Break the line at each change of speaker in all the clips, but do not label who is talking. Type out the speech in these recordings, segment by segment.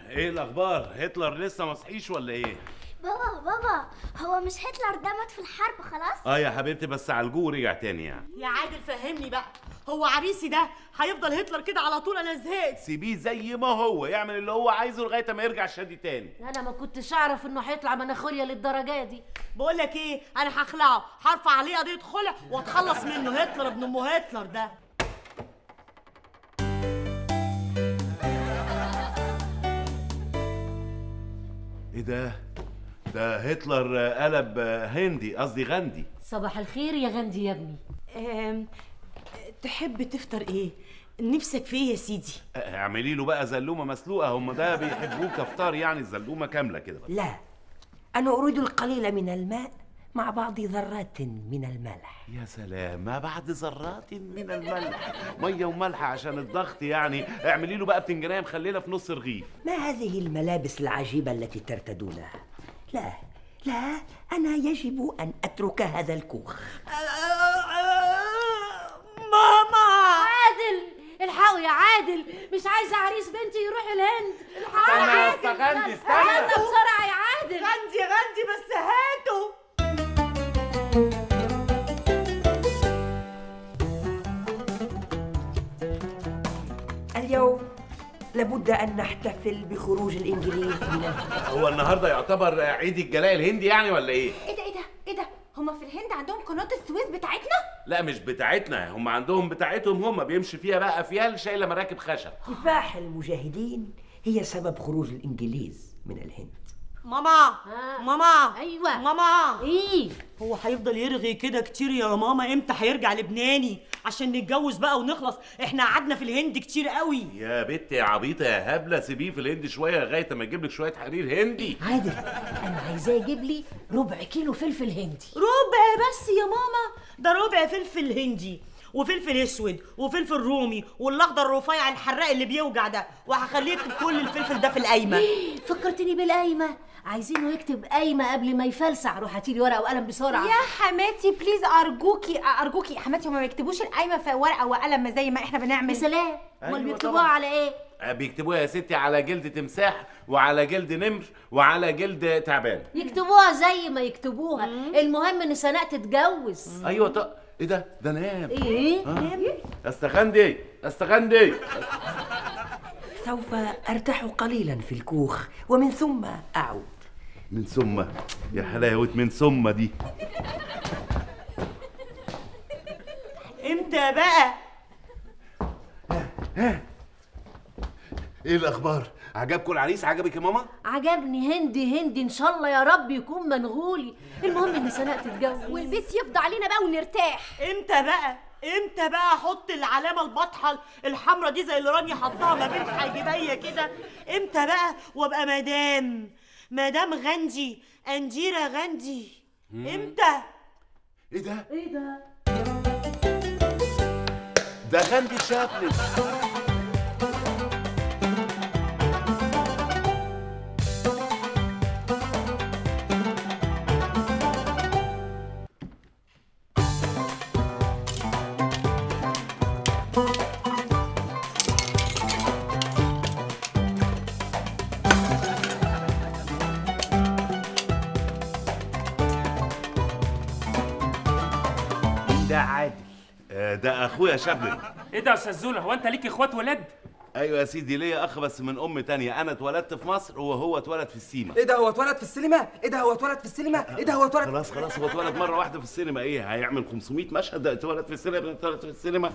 ايه الاخبار هتلر لسه ما صحيش ولا ايه
بابا بابا هو مش هتلر ده مات في الحرب خلاص
اه يا حبيبتي بس عالجوه رجع تاني يعني
يا عادل فهمني بقى هو عريسي ده هيفضل هتلر كده على طول انا زهقت
سيبيه زي ما هو يعمل اللي هو عايزه لغايه ما يرجع شادي تاني
انا ما كنتش اعرف انه هيطلع مناخيريا للدرجه دي
بقول لك ايه انا هخلعه هرفع عليه قضيه خلع واتخلص منه هتلر ابن ام هتلر ده
ايه ده ده هتلر قلب هندي قصدي غندي
صباح الخير يا غندي يا ابني
أم... تحب تفطر ايه نفسك في ايه يا سيدي
اعملي له بقى زلومه مسلوقه هم ده بيحبوه كفطار يعني الزلومه كامله كده بقى.
لا أنا أريد القليل من الماء مع بعض ذرات من الملح
يا سلام ما بعد ذرات من الملح ميه وملح عشان الضغط يعني اعملي له بقى بتنجانيه مخلله في نص رغيف
ما هذه الملابس العجيبة التي ترتدونها لا لا أنا يجب أن أترك هذا الكوخ
ماما
عادل الحقوا يا عادل مش عايزه عريس بنتي يروح الهند الحقوا
استنى يا
عادل.
أستا غندي، استنى.
استنى بسرعه يا عادل
غندي غندي بس هاته
اليوم لابد أن نحتفل بخروج الإنجليز من الهند
هو النهارده يعتبر عيد الجلاء الهندي يعني ولا ايه
ايه ده ايه ده ايه ده هما في الهند عندهم قناه السويس بتاعتنا
لا مش بتاعتنا هم عندهم بتاعتهم هم بيمشي فيها بقى افيال شايله مراكب خشب
كفاح المجاهدين هي سبب خروج الإنجليز من الهند
ماما ماما
أيوة.
ماما
ايه
هو هيفضل يرغي كده كتير يا ماما امتى هيرجع لبناني عشان نتجوز بقى ونخلص احنا قعدنا في الهند كتير قوي
يا بنت يا عبيطه يا هبله سيبيه في الهند شويه لغايه ما اجيب لك شويه حرير هندي
عادل انا عايزاه يجيب لي ربع كيلو فلفل هندي
ربع بس يا ماما ده ربع فلفل هندي وفلفل اسود وفلفل رومي والاخضر الرفيع الحراق اللي بيوجع ده وهخليه يكتب كل الفلفل ده في القايمه
فكرتني بالقايمه عايزينه يكتب قايمه قبل ما يفلسع روح هاتيلي ورقه وقلم بسرعه
يا حماتي بليز ارجوكي ارجوكي يا حماتي هما ما يكتبوش القايمه في ورقه وقلم زي ما احنا بنعمل
يا سلام امال
أيوة
بيكتبوها
طبعاً.
على ايه
آه، بيكتبوها يا ستي على جلد تمساح وعلى جلد نمر وعلى جلد تعبان
يكتبوها زي ما يكتبوها المهم ان سناء تتجوز
ايوه طب ايه ده ده نام
ايه
استغندي استغندي
سوف أرتاح قليلا في الكوخ ومن ثم أعود
من ثم يا حلاوه من ثم دي
امتى بقى
ايه الاخبار عجبكم العريس عجبك يا ماما
عجبني هندي هندي ان شاء الله يا رب يكون منغولي المهم ان سناء تتجوز
والبيت يفضى علينا بقى ونرتاح
امتى بقى امتى بقى احط العلامه البطحه الحمراء دي زي اللي رانيا حطاها ما بين حاجبيا كده امتى بقى وابقى مدام مدام غندي انديره غندي امتى
ايه ده
ايه ده
ده غندي شابلن
ده عادل
آه، ده اخويا شابلن
ايه ده يا استاذ زولا هو انت ليك اخوات ولاد
ايوه يا سيدي ليا اخ بس من ام تانية انا اتولدت في مصر وهو اتولد في السيما
ايه ده هو اتولد في السينما ايه ده هو اتولد في السينما ايه ده هو اتولد
خلاص خلاص هو اتولد مره واحده في السينما ايه هيعمل 500 مشهد ده اتولد في السينما اتولد في السينما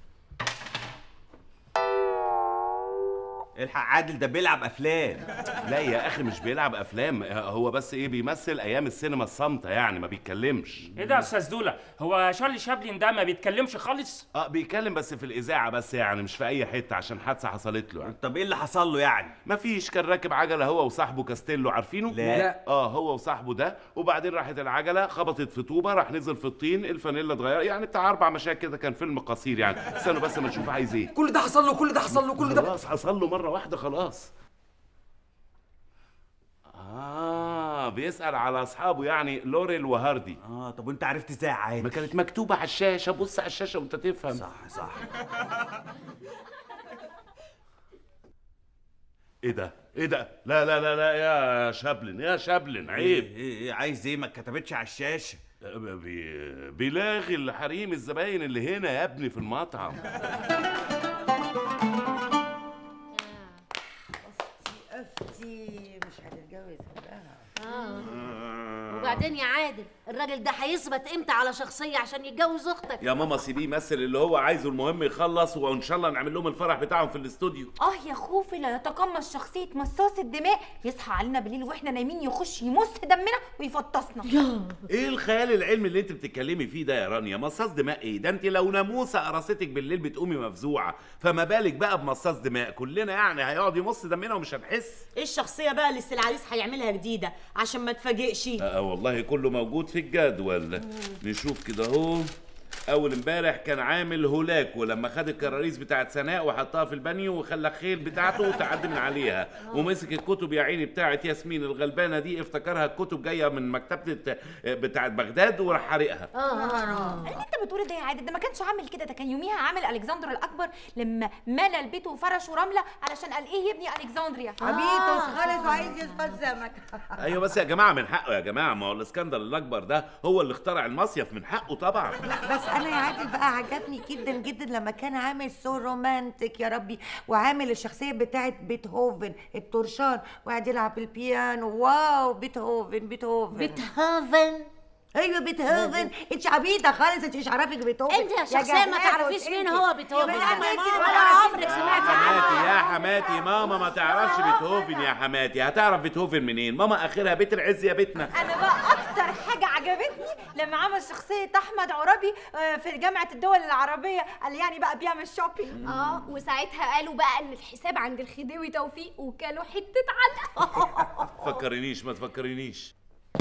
الحق عادل ده بيلعب افلام
لا يا اخي مش بيلعب افلام هو بس ايه بيمثل ايام السينما الصامته يعني ما بيتكلمش
ايه ده يا استاذ دولا هو شارلي شابلين ده ما بيتكلمش خالص
اه بيتكلم بس في الاذاعه بس يعني مش في اي حته عشان حادثه حصلت له يعني
طب ايه اللي حصل له يعني
مفيش كان راكب عجله هو وصاحبه كاستيلو عارفينه
لا.
لا.
اه هو وصاحبه ده وبعدين راحت العجله خبطت في طوبه راح نزل في الطين الفانيلا اتغير يعني بتاع اربع مشاهد كده كان فيلم قصير يعني استنوا بس ما نشوف عايز ايه
كل ده حصل له كل ده حصل له كل ده
خلاص حصل له مره واحده خلاص اه بيسال على اصحابه يعني لوريل وهاردي
اه طب وانت عرفت ازاي يا
ما
عادل
كانت مكتوبه على الشاشه بص على الشاشه وانت تفهم
صح صح
ايه ده ايه ده لا لا لا لا يا شابلن يا شابلن عيب
ايه ايه عايز ايه ما اتكتبتش على الشاشه
بي- بيلاغي الحريم الزباين اللي هنا يا ابني في المطعم
اختي مش هتتجوز بقى
وبعدين يا عادل الراجل ده هيثبت امتى على شخصيه عشان يتجوز اختك
يا ماما سيبيه يمثل اللي هو عايزه المهم يخلص وان شاء الله نعمل لهم الفرح بتاعهم في الاستوديو
اه يا خوفي لا يتقمص شخصية مصاص الدماء يصحى علينا بالليل واحنا نايمين يخش يمص دمنا ويفطسنا
ايه الخيال العلمي اللي انت بتتكلمي فيه ده يا رانيا مصاص دماء ايه ده انت لو ناموسه قرصتك بالليل بتقومي مفزوعه فما بالك بقى بمصاص دماء كلنا يعني هيقعد يمص دمنا ومش هنحس
ايه الشخصيه بقى اللي العريس هيعملها جديده عشان ما تفاجئش
آه والله كله موجود في الجدول نشوف كده اهو اول امبارح كان عامل هولاكو لما خد الكراريس بتاعت سناء وحطها في البانيو وخلى الخيل بتاعته تعدي من عليها ومسك الكتب يا عيني بتاعت ياسمين الغلبانه دي افتكرها الكتب جايه من مكتبه بتاعت بغداد وراح حارقها
اللي انت بتقول ده يا عادل ده ما كانش عامل كده ده كان يوميها عامل الكسندر الاكبر لما ملى البيت وفرشه رمله علشان قال ايه يبني الكسندريا
عبيط خالص وعايز يصطاد سمك
ايوه بس يا جماعه من حقه يا جماعه ما هو الاسكندر الاكبر ده هو اللي اخترع المصيف من حقه طبعا
بس انا يا عادل بقى عجبني جدا جدا لما كان عامل سو رومانتك يا ربي وعامل الشخصيه بتاعت بيتهوفن الطرشان وقاعد يلعب البيانو واو بيتهوفن بيتهوفن
بيتهوفن
ايوه بيتهوفن انت عبيطه خالص انت مش عارفك بيتهوفن
انت يا شخصيه ما
جهلاء
تعرفيش
قلت
مين
انت.
هو بيتهوفن
يا
ده.
بنت انت
ولا
ما
عمرك
تعرفيش
سمعت
مين.
حماتي يا حماتي ماما ما تعرفش بيتهوفن يا حماتي هتعرف بيتهوفن منين ماما اخرها بيت العز يا بيتنا
انا بقى اكتر حاجه عجبتني لما عمل شخصيه احمد عرابي آه، في جامعه الدول العربيه قال يعني بقى بيعمل شوبينج
اه وساعتها قالوا بقى ان الحساب عند الخديوي توفيق وكلوا حته علقه
فكرنيش ما تفكرنيش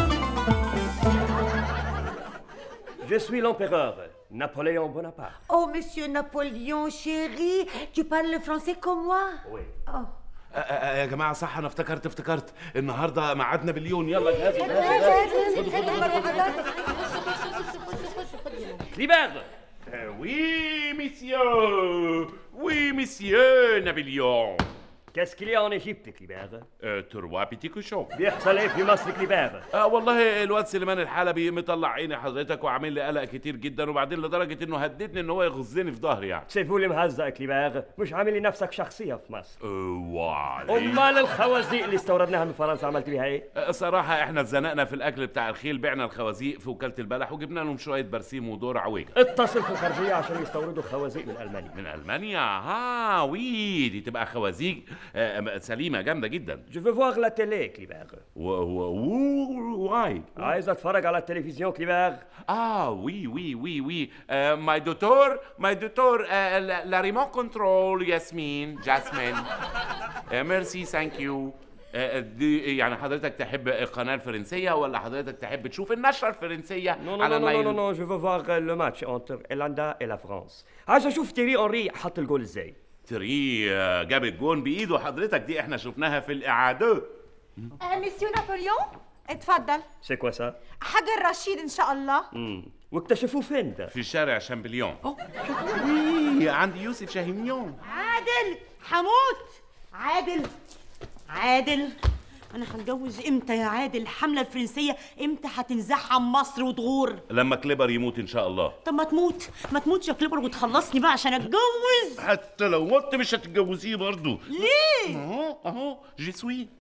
Je suis l'empereur, Napoléon Bonaparte.
Oh, monsieur Napoléon, chéri, tu parles le français comme moi
Oui.
Oh.
آه، آه، يا جماعه صح انا افتكرت افتكرت النهارده ميعادنا بليون يلا جهزوا جهزوا جهزوا.
Libère
آه، وي مسيو وي مسيو نابليون
Qu'est-ce qu'il y a en Égypte, Clibert
آه، تروا بيتي كوشون
بيحصل ايه في مصر كليبert
اه والله الواد سليمان الحلبي مطلع عيني حضرتك وعامل لي قلق كتير جدا وبعدين لدرجه انه هددني ان هو يغزني في ظهري يعني
سي فو اللي مهزأ كليبert مش عامل لنفسك شخصية في مصر
وعليك
امال الخوازيق اللي استوردناها من فرنسا عملت بيها ايه؟
آه، صراحة احنا اتزنقنا في الاكل بتاع الخيل بعنا الخوازيق في وكالة البلح وجبنا لهم شوية برسيم ودور عويجة
اتصل في الخارجية عشان يستوردوا خوازيق من المانيا
من المانيا ها وي دي تبقى خوازيق آه، سليمة جامدة جدا
Je veux voir la télé, Clibert.
و و واي
عايز اتفرج على التلفزيون كليبert
اه وي وي وي وي ماي دكتور ماي دكتور لا ريموت كنترول ياسمين جاسمين ميرسي ثانك يو دي يعني حضرتك تحب القناة الفرنسية ولا حضرتك تحب تشوف النشرة الفرنسية
Non, non,
على
non, non, non,
النايل
non, non, je veux voir euh, le match entre Irlanda et la France. عايز اشوف تيري اونري حط الجول ازاي.
تري آه، جاب الجون بايده حضرتك دي احنا شفناها في الاعاده
مسيو نابليون اتفضل
سي كوا سا؟
حجر رشيد ان شاء الله
امم واكتشفوه فين ده؟
في شارع شامبليون وي عند يوسف شاهينيون
عادل حموت عادل عادل انا هتجوز امتى يا عادل الحمله الفرنسيه امتى هتنزعها مصر وتغور
لما كليبر يموت ان شاء الله
طب ما تموت ما تموتش يا كليبر وتخلصني بقى عشان اتجوز
حتى لو مت مش هتتجوزيه برضه
ليه
اهو اهو جي سوي